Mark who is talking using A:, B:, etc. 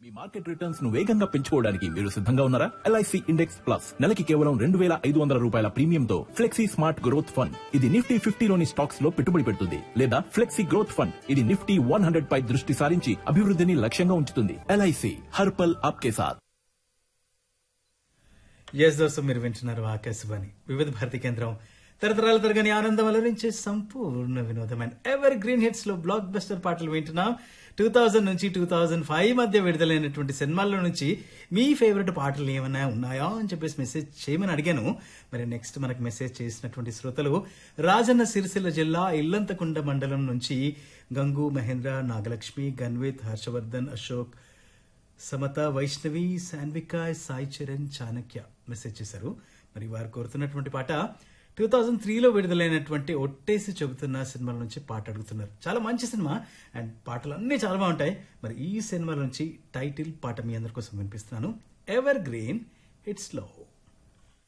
A: మీ market returns ను వేగంగా పెంచుకోవడానికి మీరు సిద్ధంగా ఉన్నారా ఎల్ఐసి ఇండెక్స్ ప్లస్ నెలకి కేవలం రెండు వేల ఐదు వందల రూపాయల ప్రీమియంతో ఫ్లెక్సీ స్మార్ట్ గ్రోత్ ఫండ్ ఇది నిఫ్టీ ఫిఫ్టీలోని స్టాక్స్ లో పెట్టుబడి పెడుతుంది లేదా ఫ్లెక్సీ గ్రోత్ ఫండ్ ఇది నిఫ్టీ వన్ హండ్రెడ్ పై దృష్టి సారించి అభివృద్ధిని లక్ష్యంగా ఉంచుతుంది ఎల్ఐసి హర్పల్ ఆప్కే సాథ్
B: ఎస్ దోస్తు మీరు వింటున్నారు ఆకాశవాణి వివిధ భారతి కేంద్రం తరతరాల తరగని ఆనందం అలరించే సంపూర్ణ వినోదమైన ఎవర్ గ్రీన్ హిట్స్ లో బ్లాక్ బస్టర్ పాటలు వింటున్నాం టూ థౌజండ్ నుంచి టూ థౌజండ్ ఫైవ్ మధ్య విడుదలైనటువంటి సినిమాల్లో నుంచి మీ ఫేవరెట్ పాటలు ఏమైనా ఉన్నాయా అని చెప్పేసి మెసేజ్ చేయమని అడిగాను మరి నెక్స్ట్ మనకు మెసేజ్ చేసినటువంటి శ్రోతలు రాజన్న సిరిసిల్ల జిల్లా ఇల్లంతకుండ మండలం నుంచి గంగు మహేంద్ర నాగలక్ష్మి గన్విత్ హర్షవర్ధన్ అశోక్ సమత వైష్ణవి శాన్విక సాయి చరణ్ చాణక్య మెసేజ్ చేశారు మరి వారు కోరుతున్నటువంటి పాట టూ థౌజండ్ త్రీలో విడుదలైనటువంటి ఒట్టేసి చెబుతున్న సినిమాల నుంచి పాట అడుగుతున్నారు చాలా మంచి సినిమా అండ్ పాటలు అన్నీ చాలా బాగుంటాయి మరి ఈ సినిమా నుంచి టైటిల్ పాట మీ అందరి కోసం వినిపిస్తున్నాను ఎవర్ గ్రీన్ హిట్స్ లో